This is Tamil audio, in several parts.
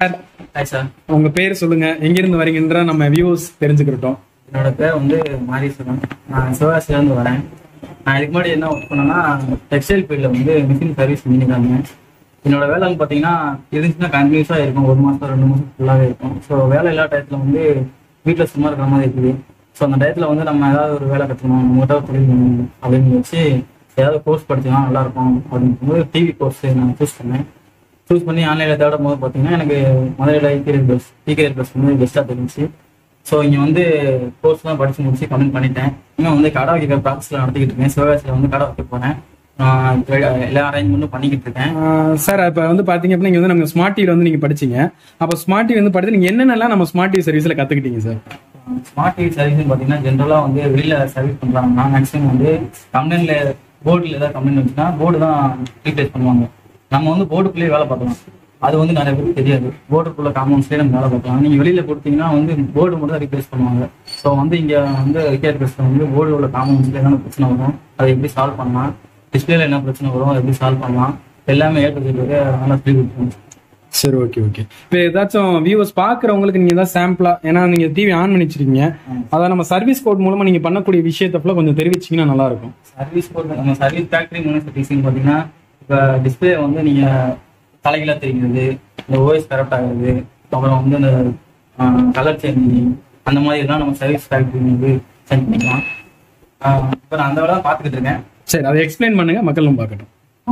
சார் ஹாய் சார் உங்க பேர் சொல்லுங்க எங்கிருந்து வரீங்கன்ற நம்ம வியூஸ் தெரிஞ்சுக்கிட்டோம் என்னோட பேர் வந்து மாரீஸ்வரன் நான் சிவகாசிலேருந்து வரேன் நான் இதுக்கு முன்னாடி என்ன ஒர்க் பண்ணேன்னா டெக்ஸ்டைல் ஃபீல்டில் வந்து மிஷின் சர்வீஸ் பண்ணியிருக்காங்க என்னோட வேலைன்னு பார்த்தீங்கன்னா இருந்துச்சுன்னா கண்டினியூஸாக இருக்கும் ஒரு மாதம் ரெண்டு மாதம் ஃபுல்லாகவே இருக்கும் ஸோ வேலை இல்லாத டயத்தில் வந்து வீட்டில் சும்மா இருக்கிற மாதிரி இருக்குது ஸோ அந்த டயத்தில் வந்து நம்ம ஏதாவது ஒரு வேலை கற்றுக்கணும் நம்மகிட்ட ஒரு தொழில் பண்ணணும் அப்படின்னு வச்சு ஏதாவது கோர்ஸ் படிச்சோம்னா நல்லா இருக்கும் அப்படின்னு போது டிவி கோர்ஸ் நான் சூஸ் பண்ணேன் சூஸ் பண்ணி ஆன்லைனில் தேடும் போது பார்த்தீங்கன்னா எனக்கு மதுரையில் ஈகரியர் ப்ளஸ் ஈகரியர் ப்ளஸ் வந்து பெஸ்ட்டாக தெரிஞ்சுச்சு ஸோ இங்கே வந்து கோர்ஸ்லாம் படித்து முடிச்சு கம்ப்ளீட் பண்ணிட்டேன் இன்னும் வந்து கடை வைக்கிற ப்ராசஸில் நடத்திக்கிட்டு இருக்கேன் சிவகாசியில் வந்து கடை வைக்க போகிறேன் எல்லா அரேஞ்ச்மெண்ட்டும் பண்ணிக்கிட்டு இருக்கேன் சார் இப்போ வந்து பாத்தீங்க அப்படின்னா நீங்க வந்து நம்ம ஸ்மார்ட் டிவில வந்து நீங்க படிச்சீங்க அப்போ ஸ்மார்ட் டிவி வந்து படித்து நீங்க என்னென்னலாம் நம்ம ஸ்மார்ட் டிவி சர்வீஸ்ல கத்துக்கிட்டீங்க சார் ஸ்மார்ட் டிவி சர்வீஸ்னு பார்த்தீங்கன்னா ஜென்ரலாக வந்து வெளியில் சர்வீஸ் பண்ணுறாங்கன்னா மேக்ஸிமம் வந்து கம்ப்ளைண்ட்ல போர்டில் ஏதாவது கம்ப்ளைண்ட் வந்துச்சுன்னா போர்டு தான் ரீப்ளேஸ் பண்ணுவாங்க நம்ம வந்து போர்டுக்குள்ளேயே வேலை பார்க்கலாம் அது வந்து நிறைய பேருக்கு தெரியாது போர்டுக்குள்ள காம்பவுண்ட்ஸ்லேயே நம்ம வேலை பார்க்கலாம் நீங்கள் வெளியில் கொடுத்தீங்கன்னா வந்து போர்டு மட்டும் தான் ரீப்ளேஸ் பண்ணுவாங்க ஸோ வந்து இங்கே வந்து ரிப்பேர் பேசுகிற வந்து போர்டு உள்ள காம்பவுண்ட்ஸில் என்னென்ன பிரச்சனை வரும் அதை எப்படி சால்வ் பண்ணலாம் டிஸ்பிளேல என்ன பிரச்சனை வரும் அதை எப்படி சால்வ் பண்ணலாம் எல்லாமே ஏற்படுத்திட்டு நல்லா சொல்லி கொடுத்துருவோம் சரி ஓகே ஓகே இப்போ ஏதாச்சும் வியூவர்ஸ் பாக்குறவங்களுக்கு நீங்க ஏதாவது சாம்பிளா ஏன்னா நீங்க டிவி ஆன் பண்ணி வச்சிருக்கீங்க அதான் நம்ம சர்வீஸ் கோட் மூலமா நீங்க பண்ணக்கூடிய விஷயத்தை ஃபுல்லா கொஞ்சம் தெரிவிச்சீங்கன்னா நல்லா இருக்கும் சர்வீஸ் போட்டு நம்ம சர்வீஸ் ஃபேக்டரி மூணு பார்த்தீங்கன்னா இப்போ டிஸ்பிளே வந்து நீங்கள் தலைகளாக தெரிகிறது இந்த ஓஎஸ் கரெக்ட் ஆகுது அப்புறம் வந்து இந்த கலர் சேஞ்சிங் அந்த மாதிரி எல்லாம் நம்ம சர்வீஸ் ஃபேக்டரி வந்து சென்ட் பண்ணிக்கலாம் இப்போ நான் அந்த வேலை பார்த்துக்கிட்டு இருக்கேன் சரி அதை எக்ஸ்பிளைன் பண்ணுங்க மக்களும் பார்க்கட்டும்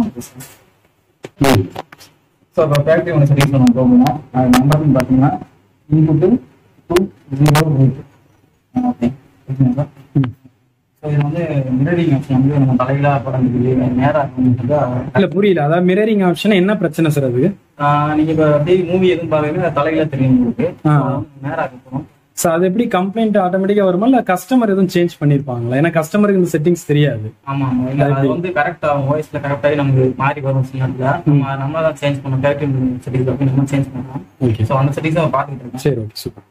ஸோ இப்போ ஃபேக்டரி ஒன்று சர்வீஸ் பண்ண போகணும் அது நம்பர்னு பார்த்தீங்கன்னா input two zero eight okay ஓகேங்களா ஸோ இது வந்து மிரரிங் ஆப்ஷன் வந்து நம்ம தலையில படம் இருக்குது நேராக இல்ல புரியல அதாவது மிரரிங் ஆப்ஷன் என்ன பிரச்சனை சார் அது நீங்க இப்போ டிவி மூவி எதுவும் பாக்குறீங்க தலையில தெரியும் உங்களுக்கு ஆ. நேராக போகணும் ஸோ அது எப்படி கம்ப்ளைண்ட் ஆட்டோமேட்டிக்கா வருமா இல்ல கஸ்டமர் எதுவும் சேஞ்ச் பண்ணிருப்பாங்களா ஏன்னா கஸ்டமருக்கு இந்த செட்டிங்ஸ் தெரியாது ஆமா ஆமா இல்ல அது வந்து கரெக்டா வாய்ஸ்ல கரெக்டாகி நமக்கு மாறி வரும் சில நேரத்துல நம்ம நம்ம தான் சேஞ்ச் பண்ணணும் கேரக்டர் செட்டிங்ஸ் அப்படி நம்ம சேஞ்ச் பண்ணலாம் ஓகே ஸோ அந்த செட்டிங்ஸ் நம்ம பார்த்துக்கிட்டு இருக்கோம் சரி ஓகே சூப்பர்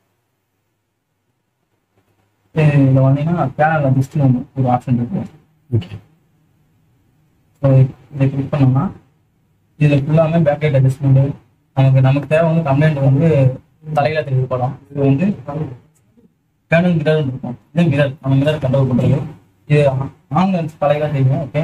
இதுல வந்தீங்கன்னா பேனல் அட்ஜஸ்ட்னு ஒரு ஆப்ஷன் இருக்கு ஓகே ஸோ இதை கிளிக் பண்ணோம்னா இதுல ஃபுல்லாமே பேக் லைட் அட்ஜஸ்ட்மெண்ட் நமக்கு நமக்கு தேவை வந்து கம்ப்ளைண்ட் வந்து தலையில தெரியுது படம் இது வந்து பேனல் மிரர் இருக்கும் இது மிரர் நம்ம மிரர் கண்ட்ரோல் பண்றது இது ஆன்ல தலையில தெரியும் ஓகே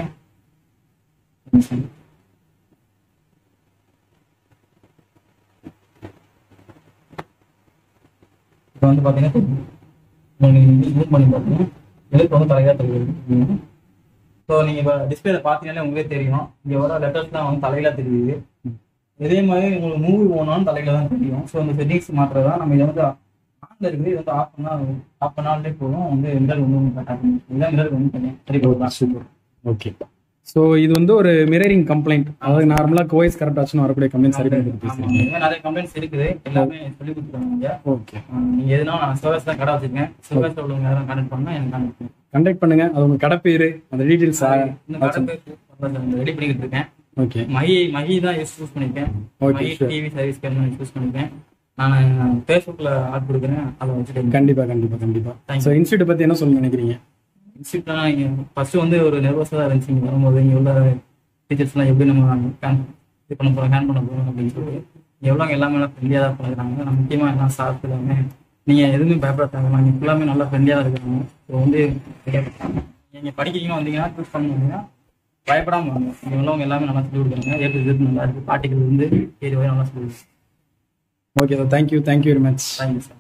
இப்போ வந்து பாத்தீங்கன்னா தெரியும். உங்களுக்கு ஜூம் பண்ணி பார்த்தீங்கன்னா எழுத்து வந்து தலையில தெரியுது ஸோ நீங்க இப்போ டிஸ்பிளேல பார்த்தீங்கன்னாலே உங்களுக்கே தெரியும் இங்க வர லெட்டர்ஸ் தான் வந்து தலையில தெரியுது இதே மாதிரி உங்களுக்கு மூவி போனாலும் தலையில தான் தெரியும் ஸோ இந்த செட்டிங்ஸ் மாத்திரம் தான் நம்ம இதை வந்து ஆன்ல இருக்குது இது வந்து ஆஃப் பண்ணா ஆஃப் பண்ணாலே போதும் வந்து மிரர் வந்து கரெக்டாக இதான் மிரர் வந்து தனியாக சரி போகலாம் சூப்பர் ஓகே ஸோ இது வந்து ஒரு மிரரிங் கம்ப்ளைண்ட் அதாவது நார்மலா கோய்ஸ் கரெக்ட் ஆச்சுன்னு வரக்கூடிய கம்ப்ளைண்ட் சரி பண்ணி ஆமா பேசுறீங்க இந்த மாதிரி நிறைய கம்ப்ளைண்ட்ஸ் இருக்குது எல்லாமே சொல்லி கொடுத்துருக்காங்க ஓகே நீங்க எதுனா நான் சிவகாசி தான் கடை வச்சிருக்கேன் சிவகாசியில் உள்ளவங்க யாரும் கான்டெக்ட் பண்ணா எனக்கு கான்டெக்ட் பண்ணுங்க கண்டக்ட் பண்ணுங்க அது உங்க கடை பேரு அந்த டீடைல்ஸ் இந்த கடை பேர் ரெடி பண்ணிக்கிட்டு இருக்கேன் ஓகே மகி மகி தான் யூஸ் சூஸ் பண்ணிருக்கேன் Okay, Magi sure. TV service camera choose பண்ணிருக்கேன் நான் ஃபேஸ்புக்கில் ஆட் கொடுக்குறேன் அதை வச்சுட்டு கண்டிப்பா கண்டிப்பா கண்டிப்பா Thank ஸோ இன்ஸ்டியூட் பத்தி என்ன சொல்ல நினைக்கிறீங்க இன்ஸ்டியூட்லாம் நீங்கள் ஃபர்ஸ்ட் வந்து ஒரு நர்வஸாக தான் இருந்துச்சு இங்கே வரும்போது இங்கே உள்ள டீச்சர்ஸ்லாம் எப்படி நம்ம ஹேண்ட் இது பண்ண போகிறோம் ஹேண்ட் பண்ண போகிறோம் அப்படின்னு சொல்லிட்டு எவ்வளோ எல்லாமே நல்லா ஃப்ரெண்ட்லியாக தான் பழகுறாங்க நம்ம முக்கியமாக எல்லாம் ஸ்டாஃப் எல்லாமே நீங்கள் எதுவுமே பயப்பட தேவையில்ல இங்கே ஃபுல்லாமே நல்லா ஃப்ரெண்ட்லியாக தான் இருக்காங்க ஸோ வந்து நீங்கள் படிக்கிறீங்க வந்தீங்கன்னா சூஸ் பண்ணுவீங்கன்னா பயப்படாம வாங்க இங்கே உள்ளவங்க எல்லாமே நல்லா சொல்லி கொடுக்குறாங்க ஏற்று இது நல்லா இருக்குது பாட்டிகள் வந்து ஏறி வரை நல்லா சொல்லி கொடுக்குறாங்க okay sir thank you thank you very much thank you sir